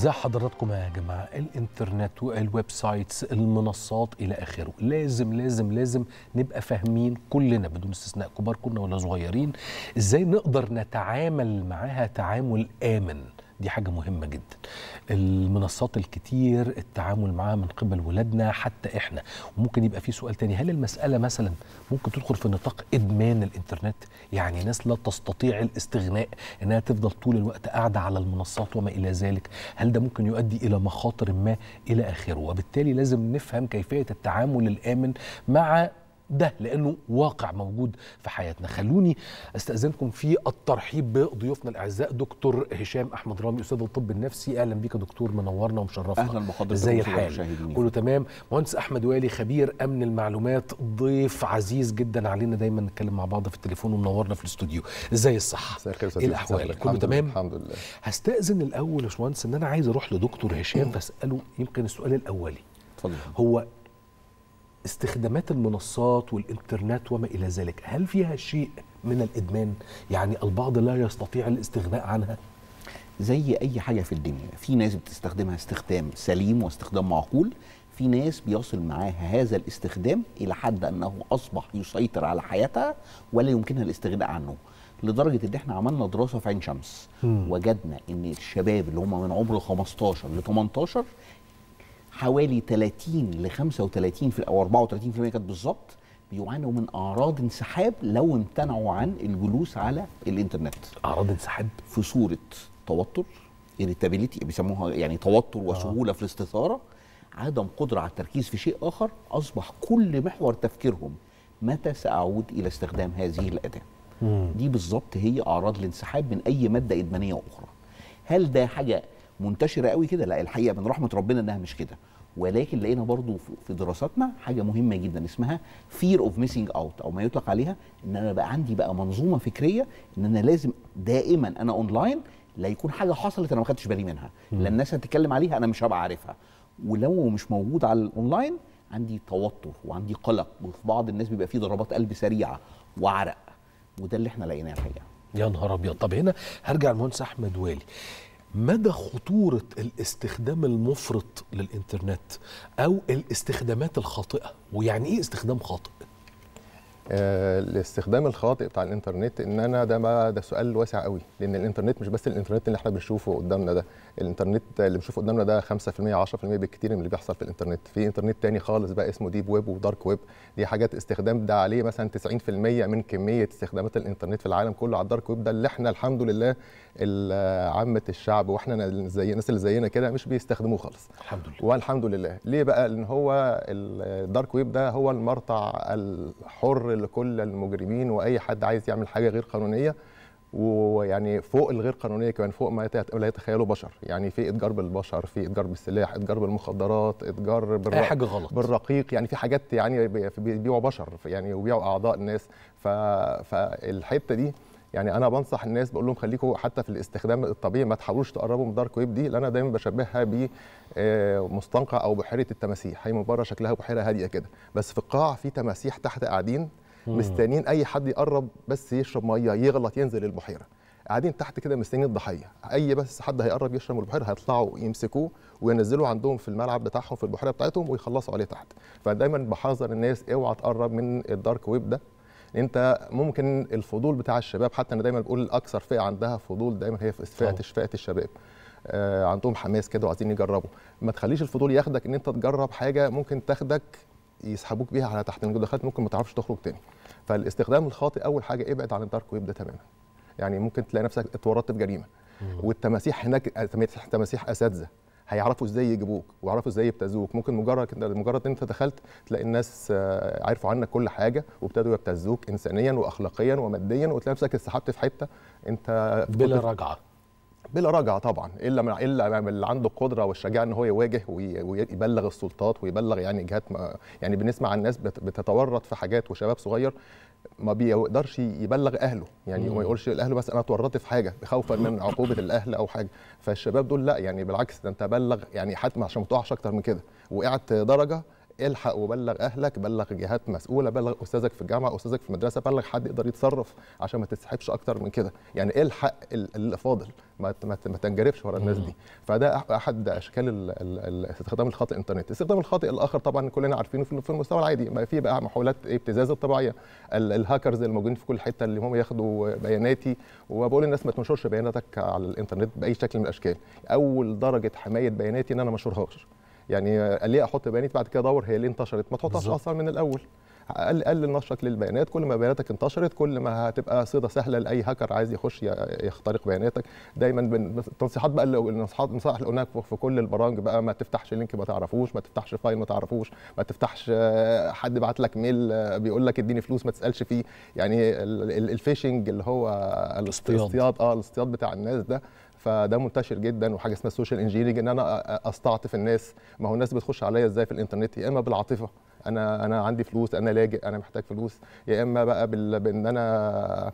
ازاي حضراتكم يا جماعه الانترنت والويب سايتس المنصات الى اخره لازم لازم لازم نبقى فاهمين كلنا بدون استثناء كبار كنا ولا صغيرين ازاي نقدر نتعامل معاها تعامل امن دي حاجة مهمة جدا المنصات الكتير التعامل معاها من قبل ولادنا حتى احنا وممكن يبقى في سؤال تاني هل المسألة مثلا ممكن تدخل في نطاق إدمان الإنترنت يعني ناس لا تستطيع الاستغناء إنها تفضل طول الوقت قاعدة على المنصات وما إلى ذلك هل ده ممكن يؤدي إلى مخاطر ما إلى آخره وبالتالي لازم نفهم كيفية التعامل الآمن مع ده لانه واقع موجود في حياتنا خلوني استاذنكم في الترحيب بضيوفنا الاعزاء دكتور هشام احمد رامي استاذ الطب النفسي اهلا بيك يا دكتور منورنا ومشرفنا اهلا بحضرتك ازاي الحال كله تمام مهندس احمد والي خبير امن المعلومات ضيف عزيز جدا علينا دايما نتكلم مع بعض في التليفون ومنورنا في الاستوديو ازاي الصحه مساء الخير ايه الاحوال كله تمام الحمد لله هستاذن الاول يا باشمهندس ان انا عايز اروح لدكتور هشام فاساله يمكن السؤال الاولي اتفضل هو استخدامات المنصات والإنترنت وما إلى ذلك هل فيها شيء من الإدمان؟ يعني البعض لا يستطيع الاستغناء عنها؟ زي اي حاجه في الدنيا في ناس بتستخدمها استخدام سليم واستخدام معقول في ناس بيصل معاها هذا الاستخدام الى حد انه اصبح يسيطر على حياتها ولا يمكنها الاستغناء عنه لدرجه ان احنا عملنا دراسه في عين شمس مم. وجدنا ان الشباب اللي هم من عمر 15 ل 18 حوالي 30 ل 35 في او 34% كانت بالظبط بيعانوا من اعراض انسحاب لو امتنعوا عن الجلوس على الانترنت أعراض انسحاب في صوره توتر irritability بيسموها يعني توتر وسهوله في الاستثاره عدم قدره على التركيز في شيء اخر اصبح كل محور تفكيرهم متى ساعود الى استخدام هذه الاداه مم. دي بالظبط هي اعراض الانسحاب من اي ماده ادمانيه اخرى هل ده حاجه منتشره قوي كده لا الحقيقه من رحمه ربنا انها مش كده ولكن لقينا برضو في- في دراساتنا حاجه مهمه جدا اسمها fear of missing out او ما يطلق عليها ان انا بقى عندي بقى منظومه فكريه ان انا لازم دائما انا اونلاين لا يكون حاجه حصلت انا ما خدتش بالي منها لان الناس هتتكلم عليها انا مش هبقى عارفها ولو مش موجود على الاونلاين عندي توتر وعندي قلق وفي بعض الناس بيبقى فيه ضربات قلب سريعه وعرق وده اللي احنا لقيناه الحقيقه يا نهار أبيض طب هنا هرجع للمهندس أحمد والي مدى خطورة الاستخدام المفرط للإنترنت أو الاستخدامات الخاطئة ويعني إيه استخدام خاطئ؟ آه الاستخدام الخاطئ بتاع الانترنت ان انا ده ما ده سؤال واسع قوي لان الانترنت مش بس الانترنت اللي احنا بنشوفه قدامنا ده الانترنت اللي بنشوفه قدامنا ده 5% 10% بالكتير من اللي بيحصل في الانترنت في انترنت تاني خالص بقى اسمه ديب ويب ودارك ويب دي حاجات استخدام ده عليه مثلا 90% من كميه استخدامات الانترنت في العالم كله على الدارك ويب ده اللي احنا الحمد لله ال- عامه الشعب واحنا زي الناس اللي زينا كده مش بيستخدموه خالص الحمد لله والحمد لله ليه بقى لان هو الدارك ويب ده هو المرتع الحر لكل المجرمين واي حد عايز يعمل حاجه غير قانونيه ويعني فوق الغير قانونيه كمان فوق ما يت- لا يتخيله بشر يعني في اتجار بالبشر في اتجار بالسلاح اتجار بالمخدرات اتجار بالر... أي حاجة غلط بالرقيق يعني في حاجات يعني بي- بيبيعوا بشر يعني وبيبيعوا اعضاء الناس ف... فالحته دي يعني انا بنصح الناس بقول لهم خليكم حتى في الاستخدام الطبيعي ما تحاولوش تقربوا من الدارك ويب دي لان انا دايما بشبهها ب آه، مستنقع او بحيره التماسيح هي من بره شكلها بحيره هاديه كده بس في القاع في تماسيح تحت قاعدين مستنيين اي حد يقرب بس يشرب ميه يغلط ينزل البحيره قاعدين تحت كده مستنيين الضحيه اي بس حد هيقرب يشرب من البحيره هيطلعوا يمسكوه وينزلوا عندهم في الملعب بتاعهم في البحيره بتاعتهم ويخلصوا عليه تحت فدايما بحذر الناس اوعى تقرب من الدارك ويب ده انت ممكن الفضول بتاع الشباب حتى انا دايما بقول اكثر فئه عندها فضول دايما هي فئه طبعا. فئه الشباب آه عندهم حماس كده وعايزين يجربوا ما تخليش الفضول ياخدك ان انت تجرب حاجه ممكن تاخدك يسحبوك بيها على تحت لان دخلت ممكن ما تعرفش تخرج تاني فالاستخدام الخاطئ اول حاجه ابعد عن الدارك ويب ده تماما يعني ممكن تلاقي نفسك اتورطت في جريمه والتماسيح هناك تماسيح- تماسيح اساتذه هيعرفوا ازاي يجيبوك ويعرفوا ازاي يبتزوك ممكن مجرد مجرد ان انت دخلت تلاقي الناس آه، عرفوا عنك كل حاجه وابتدوا يبتزوك انسانيا واخلاقيا وماديا وتلاقي نفسك اتسحبت في حته انت بلا كنت- رجعة بلا رجعه طبعا الا من الا من اللي عنده القدره والشجاعه ان هو يواجه وي- ويبلغ السلطات ويبلغ يعني جهات ما يعني بنسمع عن ناس بت- بتتورط في حاجات وشباب صغير ما بيقدرش يبلغ اهله يعني مم. ما يقولش لاهله بس انا اتورطت في حاجه خوفا من عقوبه الاهل او حاجه فالشباب دول لا يعني بالعكس ده انت بلغ يعني حتى عشان ما تقعش اكتر من كده وقعت درجه الحق وبلغ اهلك بلغ جهات مسؤوله بلغ استاذك في الجامعه استاذك في المدرسه بلغ حد يقدر يتصرف عشان ما تتسحبش اكتر من كده يعني الحق ال- اللي فاضل ما ت- ما ت- ما تنجرفش ورا الناس دي فده أح- احد اشكال ال- ال- الاستخدام الخاطئ الانترنت الاستخدام الخاطئ الاخر طبعا كلنا عارفينه في في المستوى العادي ما في بقى محاولات ابتزاز الطبيعيه ال- الهاكرز الموجودين في كل حته اللي هم ياخدوا بياناتي وبقول للناس ما تنشرش بياناتك على الانترنت باي شكل من الاشكال اول درجه حمايه بياناتي ان انا ما انشرهاش يعني ليه احط بيانات بعد كده ادور هي ليه انتشرت ما تحطهاش بالظبط. اصلا من الاول قل- قلل نشرك للبيانات كل ما بياناتك انتشرت كل ما هتبقى صيده سهله لاي هاكر عايز يخش ي- يخترق بياناتك دايما بن- التنصيحات بقى اللي النصيحات النصائح اللي قلناها في- في كل البرامج بقى ما تفتحش لينك ما تعرفوش ما تفتحش فايل ما تعرفوش ما تفتحش آه، حد بعت لك ميل آه، بيقول لك اديني فلوس ما تسالش فيه يعني ال- ال- الفيشنج اللي هو الاصطياد. الاصطياد اه الاصطياد بتاع الناس ده فده منتشر جدا وحاجه اسمها السوشيال انجينيرنج ان انا أ- استعطف الناس ما هو الناس بتخش عليا ازاي في الانترنت يا اما بالعاطفه انا انا عندي فلوس انا لاجئ انا محتاج فلوس يا اما بقى بال- بان انا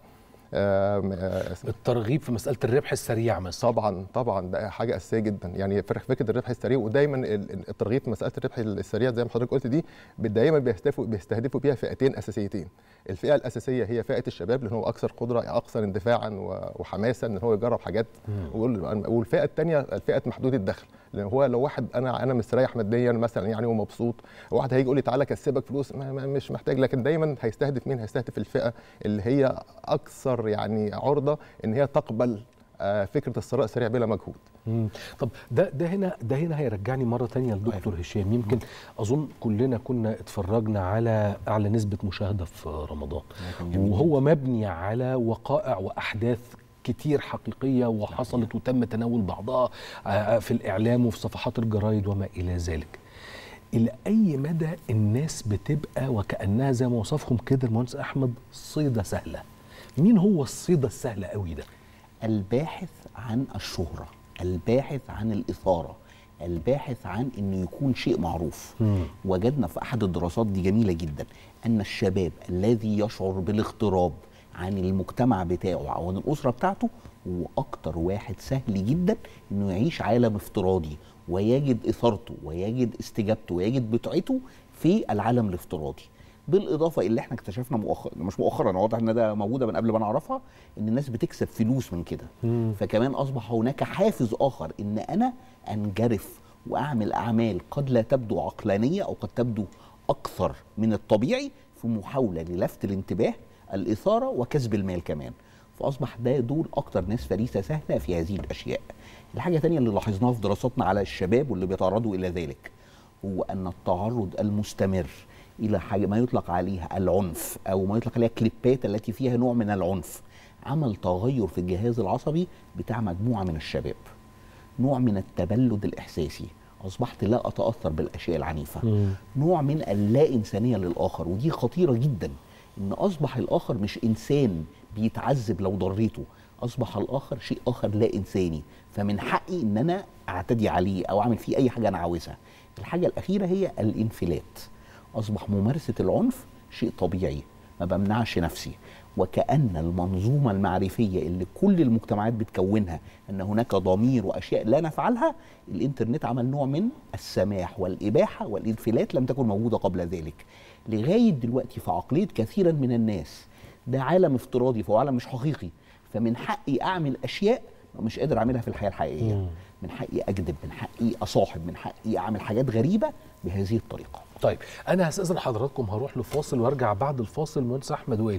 آم، آه، اسمه الترغيب في مساله الربح السريع مثلا طبعا طبعا ده حاجه اساسيه جدا يعني فر- فكره الربح السريع ودايما ال- ال- الترغيب في مساله الربح السريع زي ما حضرتك قلت دي دايما بيستهدفوا بيستهدفوا بيها فئتين اساسيتين الفئه الاساسيه هي فئه الشباب لان هو اكثر قدره اكثر اندفاعا و- وحماسا ان هو يجرب حاجات ويقول- والفئه الثانيه فئه محدود الدخل لان هو لو واحد انا انا مستريح ماديا مثلا يعني ومبسوط واحد هيجي يقول لي تعالى كسبك فلوس ما ما مش محتاج لكن دايما هيستهدف مين هيستهدف الفئه اللي هي اكثر يعني عرضه ان هي تقبل آه، فكره الثراء السريع بلا مجهود مم. طب ده ده هنا ده هنا هيرجعني مره تانية لدكتور هشام يمكن اظن كلنا كنا اتفرجنا على اعلى نسبه مشاهده في رمضان وهو مبني على وقائع واحداث كتير حقيقيه وحصلت وتم تناول بعضها آه، في الاعلام وفي صفحات الجرايد وما الى ذلك الى اي مدى الناس بتبقى وكانها زي ما وصفهم كده المهندس احمد صيده سهله مين هو الصيده السهله قوي ده الباحث عن الشهرة الباحث عن الإثارة الباحث عن أنه يكون شيء معروف مم. وجدنا في أحد الدراسات دي جميلة جدا أن الشباب الذي يشعر بالاغتراب عن المجتمع بتاعه أو عن الأسرة بتاعته هو أكتر واحد سهل جدا أنه يعيش عالم افتراضي ويجد إثارته ويجد استجابته ويجد بتعته في العالم الافتراضي بالاضافه اللي احنا اكتشفنا مؤخرا مش مؤخرا واضح ان ده موجوده من قبل ما نعرفها ان الناس بتكسب فلوس من كده فكمان اصبح هناك حافز اخر ان انا انجرف واعمل اعمال قد لا تبدو عقلانيه او قد تبدو اكثر من الطبيعي في محاوله للفت الانتباه الاثاره وكسب المال كمان فاصبح ده دول اكتر ناس فريسه سهله في هذه الاشياء الحاجه الثانيه اللي لاحظناها في دراساتنا على الشباب واللي بيتعرضوا الى ذلك هو ان التعرض المستمر الى حاجه ما يطلق عليها العنف او ما يطلق عليها كليبات التي فيها نوع من العنف عمل تغير في الجهاز العصبي بتاع مجموعه من الشباب نوع من التبلد الاحساسي اصبحت لا اتاثر بالاشياء العنيفه نوع من اللا انسانيه للاخر ودي خطيره جدا ان اصبح الاخر مش انسان بيتعذب لو ضريته اصبح الاخر شيء اخر لا انساني فمن حقي ان انا اعتدي عليه او اعمل فيه اي حاجه انا عاوزها الحاجه الاخيره هي الانفلات اصبح ممارسه العنف شيء طبيعي ما بمنعش نفسي وكأن المنظومة المعرفية اللي كل المجتمعات بتكونها أن هناك ضمير وأشياء لا نفعلها الإنترنت عمل نوع من السماح والإباحة والإنفلات لم تكن موجودة قبل ذلك لغاية دلوقتي في عقلية كثيرا من الناس ده عالم افتراضي فهو عالم مش حقيقي فمن حقي أعمل أشياء مش قادر أعملها في الحياة الحقيقية من حقي أكذب من حقي أصاحب من حقي أعمل حاجات غريبة بهذه الطريقة طيب انا هستاذن حضراتكم هروح لفاصل وارجع بعد الفاصل مهندس احمد وائل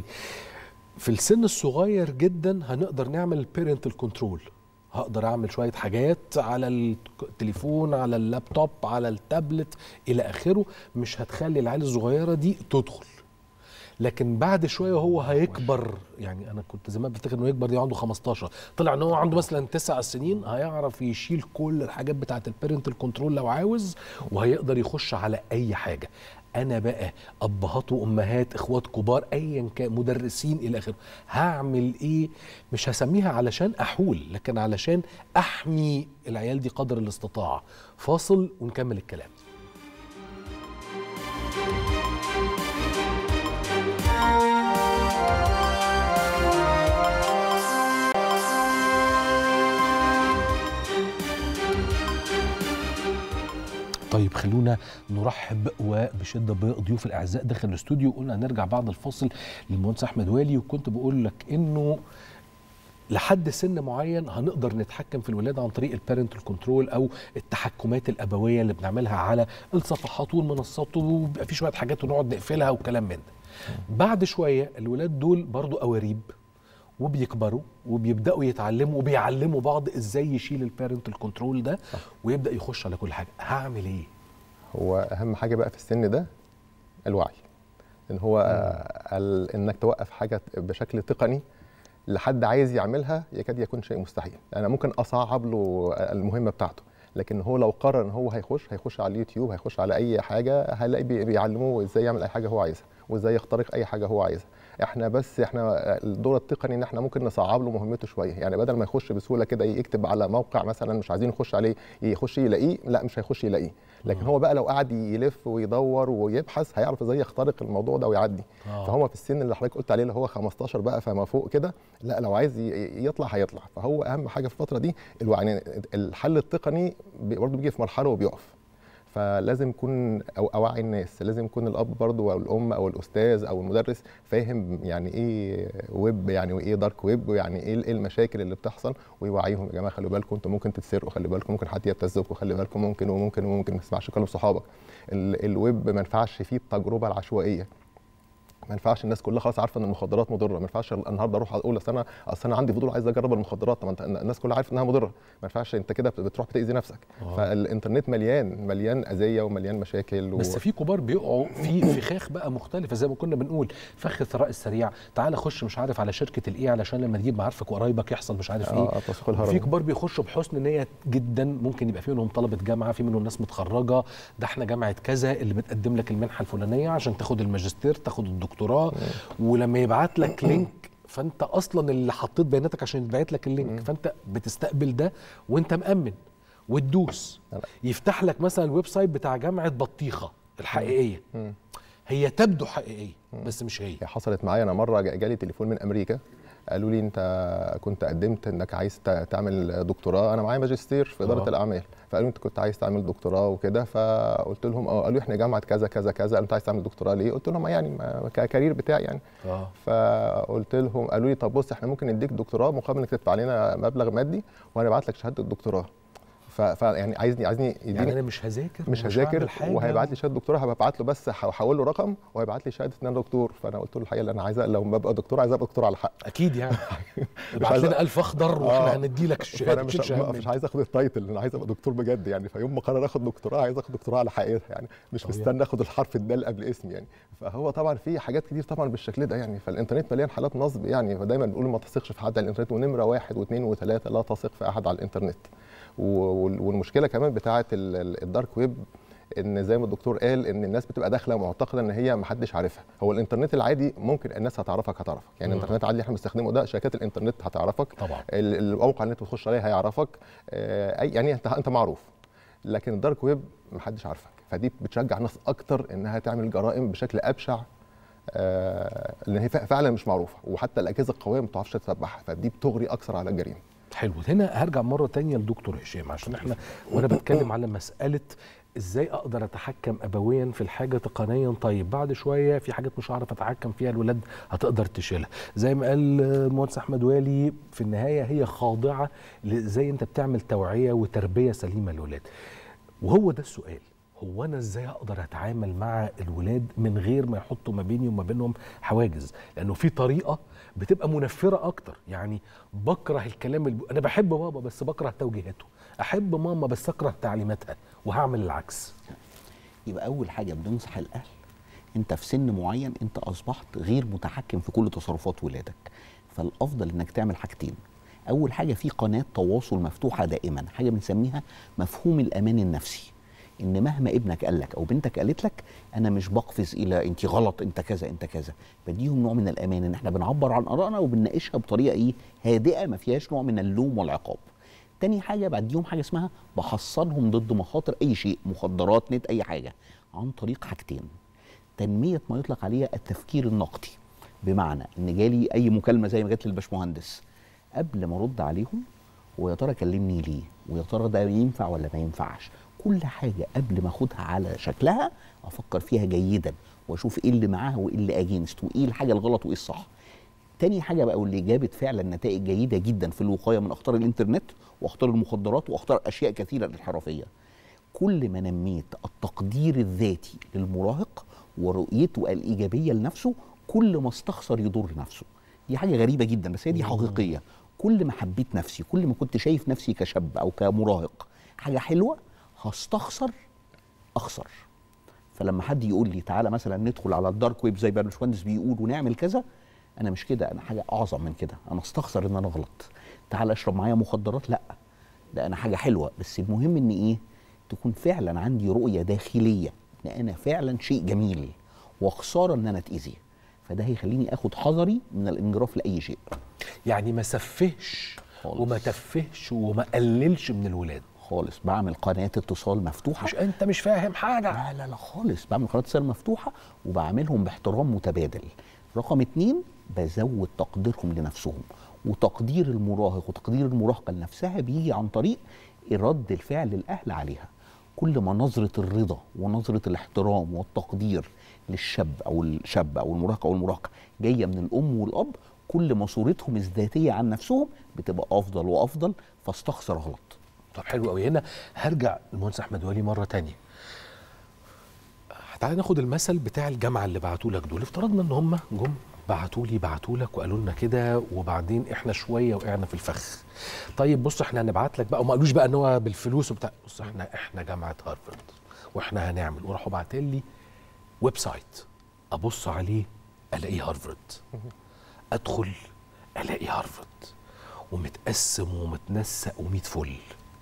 في السن الصغير جدا هنقدر نعمل البيرنتال كنترول هقدر اعمل شويه حاجات على التليفون على اللابتوب على التابلت الى اخره مش هتخلي العيال الصغيره دي تدخل لكن بعد شويه هو هيكبر يعني انا كنت زمان بفتكر انه يكبر دي عنده 15 طلع ان هو عنده مثلا 9 سنين هيعرف يشيل كل الحاجات بتاعه البيرنتال كنترول لو عاوز وهيقدر يخش على اي حاجه انا بقى ابهات وامهات اخوات كبار ايا كان مدرسين الى اخره هعمل ايه مش هسميها علشان احول لكن علشان احمي العيال دي قدر الاستطاعه فاصل ونكمل الكلام طيب خلونا نرحب وبشده بضيوف الاعزاء داخل الاستوديو قلنا هنرجع بعد الفاصل للمهندس احمد والي وكنت بقول لك انه لحد سن معين هنقدر نتحكم في الولاده عن طريق البارنتال كنترول او التحكمات الابويه اللي بنعملها على الصفحات والمنصات وبيبقى في شويه حاجات ونقعد نقفلها وكلام من ده. بعد شويه الولاد دول برضو قواريب وبيكبروا وبيبداوا يتعلموا وبيعلموا بعض ازاي يشيل البارنتال كنترول ده ويبدا يخش على كل حاجه هعمل ايه هو اهم حاجه بقى في السن ده الوعي ان هو ال- انك توقف حاجه بشكل تقني لحد عايز يعملها يكاد يكون شيء مستحيل انا ممكن اصعب له المهمه بتاعته لكن هو لو قرر ان هو هيخش هيخش على اليوتيوب هيخش على اي حاجه هيلاقي بي- بيعلموه ازاي يعمل اي حاجه هو عايزها وازاي يخترق اي حاجه هو عايزها احنا بس احنا الدور التقني ان احنا ممكن نصعب له مهمته شويه يعني بدل ما يخش بسهوله كده يكتب على موقع مثلا مش عايزين يخش عليه يخش يلاقيه لا مش هيخش يلاقيه لكن هو بقى لو قعد يلف ويدور ويبحث هيعرف ازاي يخترق الموضوع ده ويعدي آه. فهو في السن اللي حضرتك قلت عليه اللي هو 15 بقى فما فوق كده لا لو عايز ي- يطلع هيطلع فهو اهم حاجه في الفتره دي الوعي يعني الحل التقني بي- برضه بيجي في مرحله وبيقف فلازم يكون أو اوعي الناس لازم يكون الاب برضه او الام او الاستاذ او المدرس فاهم يعني ايه ويب يعني وايه دارك ويب ويعني ايه إيه المشاكل اللي بتحصل ويوعيهم يا جماعه خلوا بالكم انتوا ممكن تتسرقوا خلي بالكم ممكن حد يبتزكم خلي بالكم ممكن وممكن وممكن ما تسمعش كلام صحابك ال- الويب ما ينفعش فيه التجربه العشوائيه ما ينفعش الناس كلها خلاص عارفه ان المخدرات مضره ما ينفعش النهارده اروح اقول اصل انا اصل انا عندي فضول عايز اجرب المخدرات طب ما انت الناس كلها عارفه انها مضره ما ينفعش انت كده بتروح بتاذي نفسك آه. فالانترنت مليان مليان اذيه ومليان مشاكل و... بس في كبار بيقعوا في فخاخ بقى مختلفه زي ما كنا بنقول فخ الثراء السريع تعال خش مش عارف على شركه الايه علشان لما تجيب معارفك وقرايبك يحصل مش عارف ايه اه تسويق الهرم في كبار بيخشوا بحسن نيه جدا ممكن يبقى فيهم طلبه جامعه في منهم ناس متخرجه ده احنا جامعه كذا اللي بتقدم لك المنحه الفلانيه عشان تاخد الماجستير تاخد الدكتوراه ولما يبعت لك لينك فانت اصلا اللي حطيت بياناتك عشان يتبعت لك اللينك فانت بتستقبل ده وانت مامن وتدوس لا. يفتح لك مثلا الويب سايت بتاع جامعه بطيخه الحقيقيه مم. هي تبدو حقيقيه بس مش هي هي حصلت معايا انا مره جا- جالي تليفون من امريكا قالوا لي انت كنت قدمت انك عايز ت- تعمل دكتوراه انا معايا ماجستير في اداره آه. آه. الاعمال فقالوا انت كنت عايز تعمل دكتوراه وكده فقلت لهم اه قالوا احنا جامعه كذا كذا كذا قالوا انت عايز تعمل دكتوراه ليه قلت لهم يعني ما- ككارير بتاعي يعني اه فقلت لهم قالوا لي طب بص احنا ممكن نديك دكتوراه مقابل انك تدفع لنا مبلغ مادي وهنبعت لك شهاده الدكتوراه ف- فيعني عايزني عايزني يديني يعني انا مش هذاكر مش ومش هذاكر هعمل حاجة. وهيبعت لي شهاده دكتوراه هبعت له بس هحول له رقم وهيبعت لي شهاده ان انا دكتور فانا قلت له الحقيقه اللي انا عايز لو ببقى دكتور عايز ابقى دكتور على حق اكيد يعني ابعت عايز- لنا الف اخضر واحنا آه. هندي لك فانا الشهاده مش تشيلش هم مش انت. عايز اخد التايتل انا عايز ابقى دكتور بجد يعني فيوم ما قرر اخد دكتوراه عايز اخد دكتوراه على حقيقتها يعني مش طبيعي. مستني اخد الحرف الدال قبل اسمي يعني فهو طبعا في حاجات كتير طبعا بالشكل ده يعني فالانترنت مليان حالات نصب يعني فدايما بنقول ما تثقش في حد على الانترنت ونمره واحد واثنين وثلاثه لا تثق في احد على الانترنت و- وال- والمشكله كمان بتاعه ال- ال- الدارك ويب ان زي ما الدكتور قال ان الناس بتبقى داخله معتقده ان هي ما حدش عارفها هو الانترنت العادي ممكن الناس هتعرفك هتعرفك يعني مم. الانترنت العادي اللي احنا بنستخدمه ده شركات الانترنت هتعرفك طبعا ال- الموقع اللي انت بتخش عليه هيعرفك آه، اي يعني انت انت معروف لكن الدارك ويب محدش عارفك فدي بتشجع ناس اكتر انها تعمل جرائم بشكل ابشع آه، لان هي فع- فعلا مش معروفه وحتى الاجهزه القويه ما بتعرفش تتبعها فدي بتغري اكثر على الجريمه حلو هنا هرجع مره تانية لدكتور هشام عشان احنا وانا بتكلم على مساله ازاي اقدر اتحكم ابويا في الحاجه تقنيا طيب بعد شويه في حاجات مش هعرف اتحكم فيها الولاد هتقدر تشيلها زي ما قال المهندس احمد والي في النهايه هي خاضعه ازاي انت بتعمل توعيه وتربيه سليمه للولاد وهو ده السؤال هو انا ازاي اقدر اتعامل مع الولاد من غير ما يحطوا ما بيني وما بينهم حواجز لانه في طريقه بتبقى منفره اكتر يعني بكره الكلام الب... انا بحب بابا بس بكره توجيهاته احب ماما بس اكره تعليماتها وهعمل العكس يبقى اول حاجه بننصح الاهل انت في سن معين انت اصبحت غير متحكم في كل تصرفات ولادك فالافضل انك تعمل حاجتين اول حاجه في قناه تواصل مفتوحه دائما حاجه بنسميها مفهوم الامان النفسي ان مهما ابنك قال لك او بنتك قالت لك انا مش بقفز الى انت غلط انت كذا انت كذا بديهم نوع من الامان ان احنا بنعبر عن ارائنا وبنناقشها بطريقه ايه هادئه ما فيهاش نوع من اللوم والعقاب تاني حاجه بديهم حاجه اسمها بحصنهم ضد مخاطر اي شيء مخدرات نت اي حاجه عن طريق حاجتين تنميه ما يطلق عليها التفكير النقدي بمعنى ان جالي اي مكالمه زي ما جت للباشمهندس قبل ما ارد عليهم ويا ترى كلمني ليه ويا ترى ده ينفع ولا ما ينفعش كل حاجه قبل ما اخدها على شكلها افكر فيها جيدا واشوف ايه اللي معاها وايه اللي اجينست وايه الحاجه الغلط وايه الصح تاني حاجه بقى واللي جابت فعلا نتائج جيده جدا في الوقايه من اخطار الانترنت واخطار المخدرات واخطار اشياء كثيره الانحرافيه كل ما نميت التقدير الذاتي للمراهق ورؤيته الايجابيه لنفسه كل ما استخسر يضر نفسه دي حاجه غريبه جدا بس هي دي حقيقيه كل ما حبيت نفسي كل ما كنت شايف نفسي كشاب او كمراهق حاجه حلوه هستخسر اخسر فلما حد يقول لي تعالى مثلا ندخل على الدارك ويب زي ما الباشمهندس بيقول ونعمل كذا انا مش كده انا حاجه اعظم من كده انا استخسر ان انا اغلط تعالى اشرب معايا مخدرات لا ده انا حاجه حلوه بس المهم ان ايه تكون فعلا عندي رؤيه داخليه ان انا فعلا شيء جميل وخساره ان انا اتاذي فده هيخليني اخد حذري من الانجراف لاي شيء يعني ما سفهش خالص. وما تفهش وما قللش من الولاد خالص بعمل قناه اتصال مفتوحه مش انت مش فاهم حاجه لا لا لا خالص بعمل قناه اتصال مفتوحه وبعملهم باحترام متبادل رقم اتنين بزود تقديرهم لنفسهم وتقدير المراهق وتقدير المراهقه لنفسها بيجي عن طريق رد الفعل الاهل عليها كل ما نظره الرضا ونظره الاحترام والتقدير للشاب او الشاب او المراهق او المراهقه جايه من الام والاب كل ما صورتهم الذاتيه عن نفسهم بتبقى افضل وافضل فاستخسر غلط طب حلو قوي هنا هرجع للمهندس احمد ولي مره تانية تعالى ناخد المثل بتاع الجامعه اللي بعتوا لك دول افترضنا ان هم جم بعتوا لي بعتوا لك وقالوا لنا كده وبعدين احنا شويه وقعنا في الفخ طيب بص احنا هنبعت لك بقى وما قالوش بقى ان هو بالفلوس وبتاع بص احنا احنا جامعه هارفرد واحنا هنعمل وراحوا باعتين لي ويب سايت ابص عليه الاقي هارفرد ادخل الاقي هارفرد ومتقسم ومتنسق وميت فل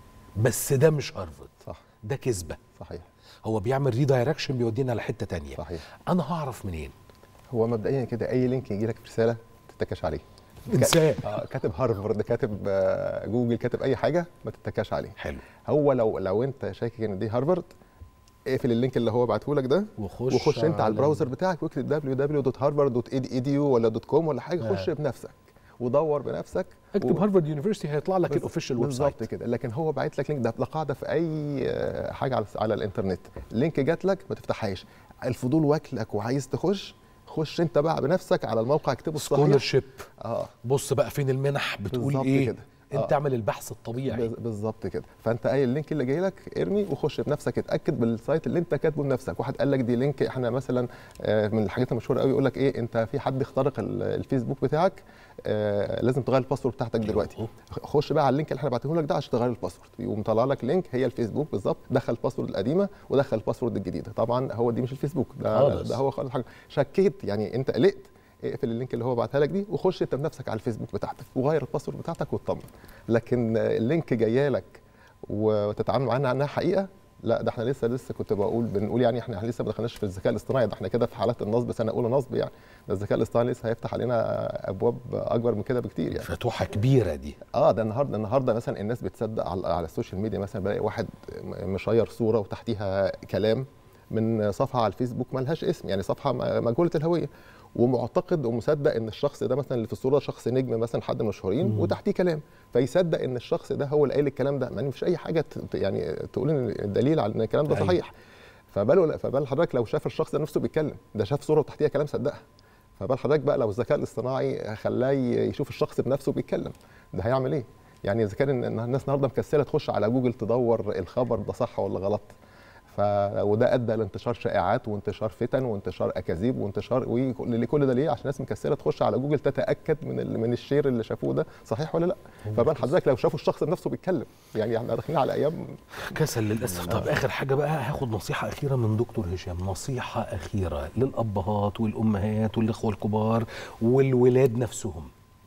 بس ده مش هارفرد صح ده كذبه صحيح هو بيعمل ريدايركشن بيودينا لحته تانية صحيح. انا هعرف منين هو مبدئيا كده اي لينك يجي لك في رساله تتكاش عليه انساه آه كاتب هارفارد كاتب آه جوجل كاتب اي حاجه ما تتكاش عليه حلو هو لو لو انت شاكك ان دي هارفارد اقفل اللينك اللي هو بعته لك ده وخش وخش انت على على البراوزر بتاعك واكتب www.harvard.edu ولا دوت كوم ولا حاجه خش بنفسك ودور بنفسك اكتب و- هارفارد يونيفرستي هيطلع لك بز- الاوفيشال ويب بالظبط سايت كده لكن هو باعت لك لينك ده ده قاعده في اي آه، حاجه على على الانترنت لينك جات لك ما تفتحهاش الفضول واكلك وعايز تخش خش انت بقى بنفسك على الموقع اكتبه الصحيح سكولرشيب اه بص بقى فين المنح بتقول بالظبط ايه كده. انت آه. اعمل البحث الطبيعي بز- بالظبط كده فانت اي اللينك اللي جاي لك ارمي وخش بنفسك اتاكد بالسايت اللي انت كاتبه بنفسك واحد قال لك دي لينك احنا مثلا آه، من الحاجات المشهوره قوي يقول لك ايه انت في حد اخترق ال- الفيسبوك بتاعك آه، لازم تغير الباسورد بتاعتك دلوقتي أيوه. خش بقى على اللينك اللي احنا بعته لك ده عشان تغير الباسورد يقوم طالع لك لينك هي الفيسبوك بالظبط دخل الباسورد القديمه ودخل الباسورد الجديده طبعا هو دي مش الفيسبوك ده خالص. ده هو خالص حاجه شكيت يعني انت قلقت اقفل اللينك اللي هو بعتها لك دي وخش انت بنفسك على الفيسبوك بتاعتك وغير الباسورد بتاعتك واطمن لكن اللينك جايه لك وتتعامل معانا عنها حقيقه لا ده احنا لسه لسه كنت بقول بنقول يعني احنا لسه ما دخلناش في الذكاء الاصطناعي ده احنا كده في حالات النصب سنه اولى نصب يعني ده الذكاء الاصطناعي لسه هيفتح علينا ابواب اكبر من كده بكتير يعني فتوحه كبيره دي اه ده النهارده النهارده مثلا الناس بتصدق على, على السوشيال ميديا مثلا بلاقي واحد م- مشير صوره وتحتيها كلام من صفحه على الفيسبوك ملهاش اسم يعني صفحه م- مجهوله الهويه ومعتقد ومصدق ان الشخص ده مثلا اللي في الصوره شخص نجم مثلا حد من المشهورين وتحتيه كلام فيصدق ان الشخص ده هو اللي قايل الكلام ده ما مفيش اي حاجه ت- ت- يعني تقول ان الدليل على ان الكلام ده أيوة. صحيح فبال فبال حضرتك لو شاف الشخص ده نفسه بيتكلم ده شاف صوره وتحتيها كلام صدقها فبال حضرتك بقى لو الذكاء الاصطناعي خلاه يشوف الشخص بنفسه بيتكلم ده هيعمل ايه؟ يعني اذا كان إن الناس النهارده مكسله تخش على جوجل تدور الخبر ده صح ولا غلط ف وده ادى لانتشار شائعات وانتشار فتن وانتشار اكاذيب وانتشار وكل كل ده ليه عشان الناس مكسله تخش على جوجل تتاكد من ال... من الشير اللي شافوه ده صحيح ولا لا فبال حضرتك لو شافوا الشخص بنفسه بيتكلم يعني احنا داخلين على ايام كسل للاسف طب اخر حاجه بقى هاخد نصيحه اخيره من دكتور هشام نصيحه اخيره للابهات والامهات والاخوه الكبار والولاد نفسهم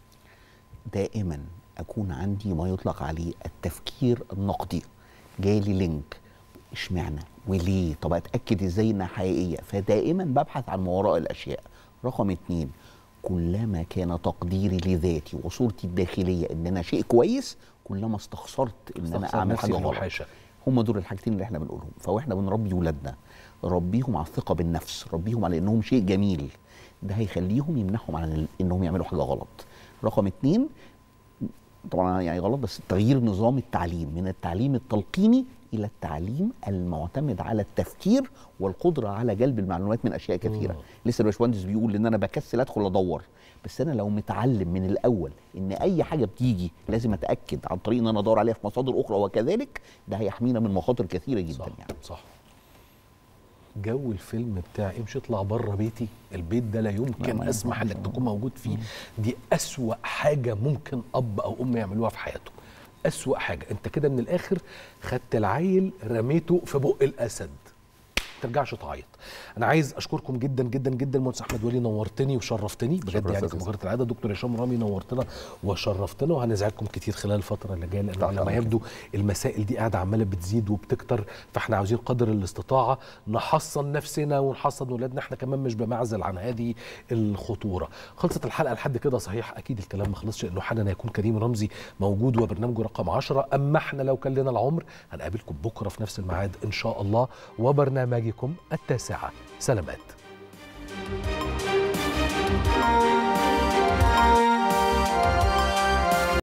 دائما اكون عندي ما يطلق عليه التفكير النقدي جالي لينك اشمعنى وليه طب اتاكد ازاي انها حقيقيه فدائما ببحث عن ما وراء الاشياء رقم اتنين كلما كان تقديري لذاتي وصورتي الداخليه ان انا شيء كويس كلما استخسرت ان انا استخسر اعمل نفسي حاجه في غلط الوحاشة. هم دول الحاجتين اللي احنا بنقولهم فاحنا بنربي ولادنا ربيهم على الثقه بالنفس ربيهم على انهم شيء جميل ده هيخليهم يمنعهم عن ال- انهم يعملوا حاجه غلط رقم اتنين طبعا يعني غلط بس تغيير نظام التعليم من التعليم التلقيني الى التعليم المعتمد على التفكير والقدره على جلب المعلومات من اشياء كثيره مم. لسه الباشمهندس بيقول ان انا بكسل ادخل ادور بس انا لو متعلم من الاول ان اي حاجه بتيجي لازم اتاكد عن طريق ان انا ادور عليها في مصادر اخرى وكذلك ده هيحمينا من مخاطر كثيره جدا صح يعني صح جو الفيلم بتاع امشي اطلع بره بيتي البيت ده لا يمكن ما اسمح ينفعش. انك تكون موجود فيه دي اسوا حاجه ممكن اب او ام يعملوها في حياتهم اسوا حاجه انت كده من الاخر خدت العيل رميته في بق الاسد ترجعش تعيط انا عايز اشكركم جدا جدا جدا مهندس احمد ولي نورتني وشرفتني بجد شكرا يعني أستاذ كمجرد العاده دكتور هشام رامي نورتنا وشرفتنا وهنزعجكم كتير خلال الفتره اللي جايه لان تحت على ما أمرك. يبدو المسائل دي قاعده عماله بتزيد وبتكتر فاحنا عاوزين قدر الاستطاعه نحصن نفسنا ونحصن ولادنا احنا كمان مش بمعزل عن هذه الخطوره خلصت الحلقه لحد كده صحيح اكيد الكلام ما خلصش لانه حالا هيكون كريم رمزي موجود وبرنامجه رقم 10 اما احنا لو كان لنا العمر هنقابلكم بكره في نفس الميعاد ان شاء الله وبرنامجكم التاسعه سلامات